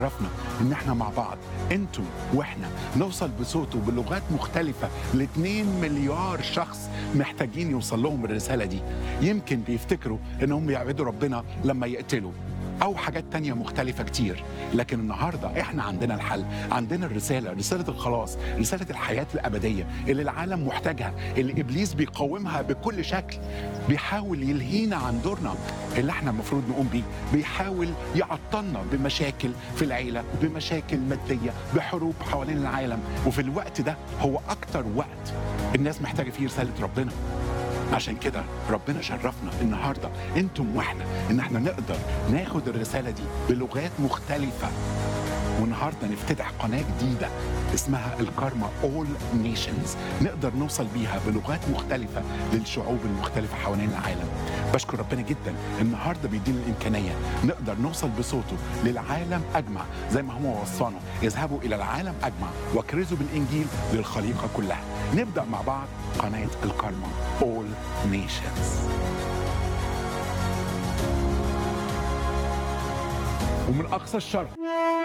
عرفنا ان احنا مع بعض انتم واحنا نوصل بصوته بلغات مختلفة ل 2 مليار شخص محتاجين يوصل لهم الرسالة دي يمكن بيفتكروا انهم يعبدوا ربنا لما يقتلوا او حاجات تانية مختلفة كتير لكن النهاردة احنا عندنا الحل عندنا الرسالة رسالة الخلاص رسالة الحياة الأبدية اللي العالم محتاجها اللي إبليس بيقاومها بكل شكل بيحاول يلهينا عن دورنا اللي احنا المفروض نقوم بيه بيحاول يعطلنا بمشاكل في العيلة بمشاكل مادية بحروب حوالين العالم وفي الوقت ده هو أكتر وقت الناس محتاجة فيه رسالة ربنا عشان كده ربنا شرفنا النهارده انتم واحنا ان احنا نقدر ناخد الرساله دي بلغات مختلفه والنهارده نفتتح قناه جديده اسمها الكارما اول نيشنز نقدر نوصل بيها بلغات مختلفه للشعوب المختلفه حوالين العالم بشكر ربنا جدا النهارده بيدينا الامكانيه نقدر نوصل بصوته للعالم اجمع زي ما هو وصانا اذهبوا الى العالم اجمع واكرزوا بالانجيل للخليقه كلها نبدا مع بعض قناه الكارما اول نيشنز ومن اقصى الشرق